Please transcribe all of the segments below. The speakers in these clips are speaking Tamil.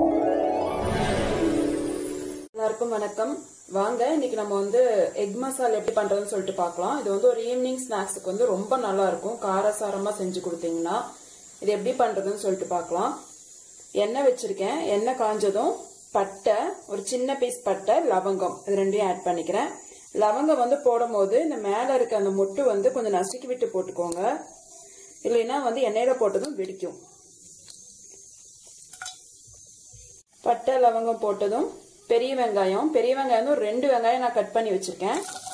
எல்லாருக்கும் வணக்கம் வாங்க இன்னைக்கு நம்ம வந்து எக் மசாலா எப்படி பண்றதுன்னு சொல்லிட்டு பார்க்கலாம் இது வந்து ஒரு ஈவினிங் ஸ்நாக்ஸுக்கு வந்து ரொம்ப நல்லா இருக்கும் காரசாரமா செஞ்சு கொடுத்தீங்கன்னா இது எப்படி பண்றதுன்னு சொல்லிட்டு பார்க்கலாம் எண்ணெய் வச்சிருக்கேன் எண்ணெய் காஞ்சதும் பட்டை ஒரு சின்ன பீஸ் பட்டை லவங்கம் இது ரெண்டையும் ஆட் பண்ணிக்கிறேன் லவங்கம் வந்து போடும் போது இந்த மேல இருக்க அந்த மொட்டு வந்து கொஞ்சம் நசுக்கி விட்டு போட்டுக்கோங்க இல்லைன்னா வந்து எண்ணெயில போட்டதும் வெடிக்கும் பட்டை லவங்கம் போட்டதும் பெரிய வெங்காயம் பெரிய வெங்காயம் வந்து ஒரு ரெண்டு வெங்காயம் நான் கட் பண்ணி வச்சிருக்கேன்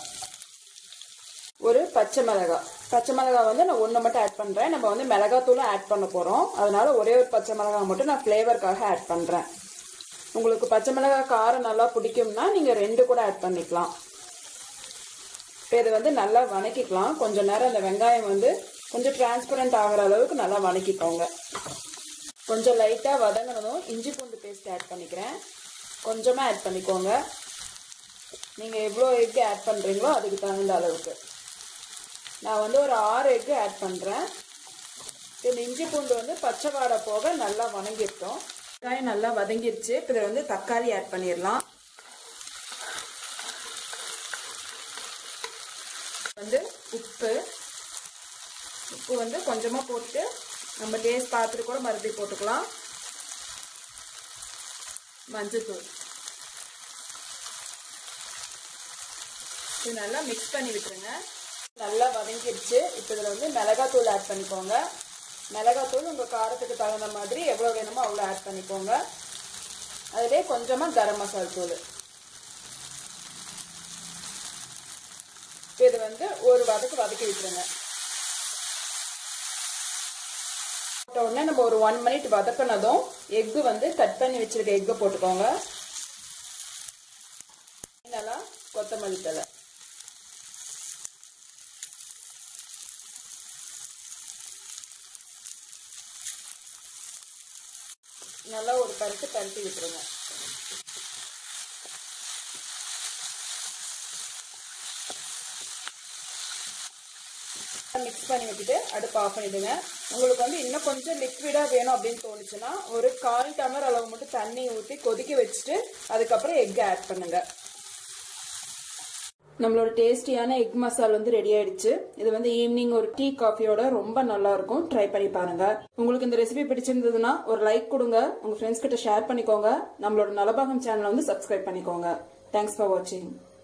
ஒரு பச்சை மிளகாய் பச்சை மிளகாய் வந்து நான் ஒன்று மட்டும் ஆட் பண்ணுறேன் நம்ம வந்து மிளகாத்தூளும் ஆட் பண்ண போகிறோம் அதனால ஒரே ஒரு பச்சை மிளகாய் மட்டும் நான் ஃப்ளேவருக்காக ஆட் பண்ணுறேன் உங்களுக்கு பச்சை மிளகாய் காரம் நல்லா பிடிக்கும்னா நீங்கள் ரெண்டு கூட ஆட் பண்ணிக்கலாம் இப்போ இதை வந்து நல்லா வணக்கிக்கலாம் கொஞ்சம் நேரம் அந்த வெங்காயம் வந்து கொஞ்சம் டிரான்ஸ்பரண்ட் ஆகிற அளவுக்கு நல்லா வணக்கிக்கோங்க கொஞ்சம் லைட்டாக வதங்கினதும் இஞ்சி பூண்டு பேஸ்ட் ஆட் பண்ணிக்கிறேன் கொஞ்சமாக ஆட் பண்ணிக்கோங்க நீங்கள் எவ்வளோ எக்கு ஆட் பண்ணுறீங்களோ அதுக்கு தகுந்த அளவுக்கு நான் வந்து ஒரு ஆறு எக்கு ஆட் பண்ணுறேன் இந்த இஞ்சி பூண்டு வந்து பச்சை வாடை போக நல்லா வணங்கிருக்கோம் வெங்காயம் நல்லா வதங்கிருச்சு இப்போ இதில் வந்து தக்காளி ஆட் பண்ணிடலாம் வந்து உப்பு உப்பு வந்து கொஞ்சமாக போட்டு நம்ம டேஸ்ட் பார்த்துட்டு கூட மறுபடியும் போட்டுக்கலாம் மஞ்சத்தூள் இது நல்லா மிக்ஸ் பண்ணி விட்டுருங்க நல்லா வதங்கிடுச்சு இப்போ இதில் வந்து மிளகாத்தூள் ஆட் பண்ணிக்கோங்க மிளகாத்தூள் உங்கள் காரத்துக்கு தகுந்த மாதிரி எவ்வளோ வேணுமோ அவ்வளோ ஆட் பண்ணிக்கோங்க அதிலே கொஞ்சமாக கரம் மசாலா தூள் இது வந்து ஒரு வதக்கு வதக்கி விட்டுருங்க போட்ட உடனே நம்ம ஒரு ஒன் மினிட் வதக்கினதும் எக்கு வந்து கட் பண்ணி வச்சிருக்க எக்கு போட்டுக்கோங்க நல்லா கொத்தமல்லி தலை நல்லா ஒரு பருத்து பருத்தி விட்டுருங்க மிக்ஸ் பண்ணி விட்டுட்டு அடுப்பு ஆஃப் பண்ணிடுங்க உங்களுக்கு வந்து இன்னும் கொஞ்சம் லிக்விடாக வேணும் அப்படின்னு தோணுச்சுன்னா ஒரு கால் டம்ளர் அளவு மட்டும் தண்ணி ஊற்றி கொதிக்க வச்சுட்டு அதுக்கப்புறம் எக் ஆட் பண்ணுங்க நம்மளோட டேஸ்டியான எக் மசால் வந்து ரெடி ஆயிடுச்சு இது வந்து ஈவினிங் ஒரு டீ காஃபியோட ரொம்ப நல்லா இருக்கும் ட்ரை பண்ணி பாருங்க உங்களுக்கு இந்த ரெசிபி பிடிச்சிருந்ததுன்னா ஒரு லைக் கொடுங்க உங்க ஃப்ரெண்ட்ஸ் கிட்ட ஷேர் பண்ணிக்கோங்க நம்மளோட நலபாகம் சேனலை வந்து சப்ஸ்கிரைப் பண்ணிக்கோங்க தேங்க்ஸ் ஃபார் வாட்சிங்